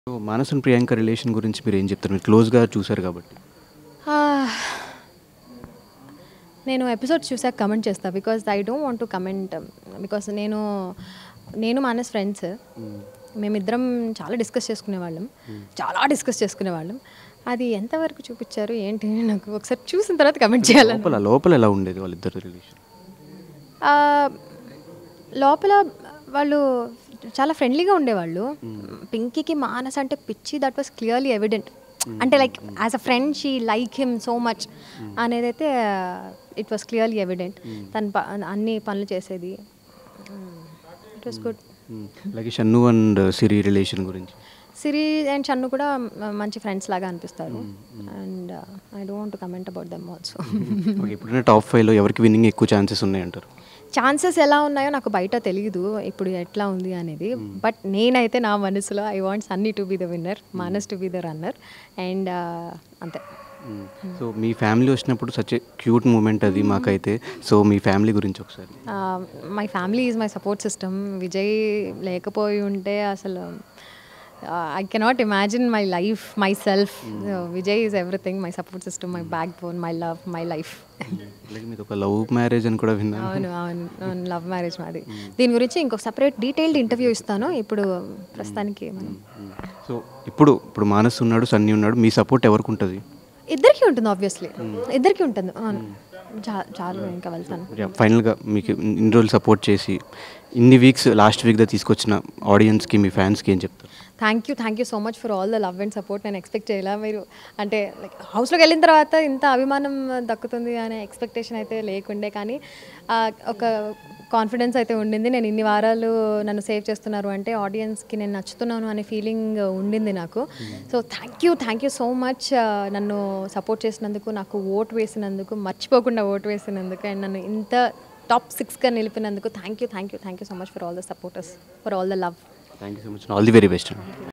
so Manas and Priyanka relation గురించి మీరు ఏం చెప్తారు మీరు క్లోజ్గా చూశారు కాబట్టి ఆ, నేను ఎపిసోడ్ చూసాక కమెంట్ చేస్తా because I don't want to comment because నేను నేను మానస్ ఫ్రెండ్స్ మేమిద్దరం చాలా డిస్కస్ చేసుకునేవాళ్ళం చాలా డిస్కస్ చేసుకునేవాళ్ళం అది ఎంతవరకు చూపించారు ఏంటి అని నాకు ఒకసారి చూసిన తర్వాత కమెంట్ చేయాలని లోపల లోపల ఎలా ఉండేది వాళ్ళిద్దరు రిలేషన్ ఆ, లోపల వాళ్ళు చాలా ఫ్రెండ్లీగా ఉండేవాళ్ళు పింకీకి మానస్ అంటే పిచ్చి దట్ వాస్ క్లియర్లీ ఎవిడెంట్ అంటే like as a friend she like him so much అనేదైతే ఇట్ వాస్ క్లియర్లీ ఎవిడెంట్ తన ప- అన్ని పనులు చేసేది ఇట్ వాస్ గుడ్ అలాగే షన్ను అండ్ సిరి రిలేషన్ గురించి సిరి అండ్ చన్ను కూడా మ- మంచి ఫ్రెండ్స్ లాగా అనిపిస్తారు and I don't comment about them also okay ఇప్పుడున్న టాప్ ఫైవ్లో ఎవరికి విన్నింగ్ ఎక్కువ ఛాన్సెస్ ఉన్నాయంటారు ఛాన్సెస్ ఎలా ఉన్నాయో నాకు బయట తెలియదు ఇప్పుడు ఎట్లా ఉంది అనేది బట్ నేనైతే నా మనసులో I want Sunny to be the winner Manas to be the runner and అంతే సో మీ ఫ్యామిలీ వచ్చినప్పుడు సచ్ క్యూట్ మూమెంట్ అది మాకైతే సో మీ ఫ్యామిలీ గురించి ఒకసారి my family is my support system Vijay లేకపోయి ఉంటే అసలు I cannot imagine my life myself Vijay is everything my support system my backbone my love my life అలాగే మీది ఒక లవ్ మ్యారేజ్ అని కూడా విన్నాను అవును అవును అవును లవ్ మ్యారేజ్ మాది దీని గురించి ఇంకొక సపరేట్ డీటెయిల్డ్ ఇంటర్వ్యూ ఇస్తాను ఇప్పుడు ప్రస్తుతానికి మనం సో ఇప్పుడు ఇప్పుడు మానస్ ఉన్నాడు సన్నీ ఉన్నాడు మీ సపోర్ట్ ఎవరికి ఉంటుంది ఇద్దరికి ఉంటుంది ఆబ్వియస్లీ ఇద్దరికి ఉంటుంది అవును చా- చాలు ఇంకా వెళ్తాను ఫైనల్గా మీకు ఇన్ని రోజులు సపోర్ట్ చేసి ఇన్ని వీక్స్ లాస్ట్ వీక్గా తీసుకొచ్చిన ఆడియన్స్కి మీ ఫ్యాన్స్కి ఏం చెప్తారు thank you thank you so much for all the love and support నేను ఎక్స్పెక్ట్ చేయాల మీరు అంటే లైక్ హౌస్లోకి వెళ్ళిన తర్వాత ఇంత అభిమానం దక్కుతుంది అనే ఎక్స్పెక్టేషన్ అయితే లేకుండే కానీ ఆ, ఒక కాన్ఫిడెన్స్ అయితే ఉండింది నేను ఇన్ని వారాలు నన్ను సేవ్ చేస్తున్నారు అంటే ఆడియన్స్కి నేను నచ్చుతున్నాను అనే ఫీలింగ్ ఉండింది నాకు so thank you thank you so much నన్ను సపోర్ట్ చేసినందుకు నాకు ఓట్ వేసినందుకు మర్చిపోకుండా ఓట్ వేసినందుకు అండ్ నన్ను ఇంత టాప్ సిక్స్గా నిలిపినందుకు thank you thank you thank you so much for all the supporters for all the love thank you so much all the very best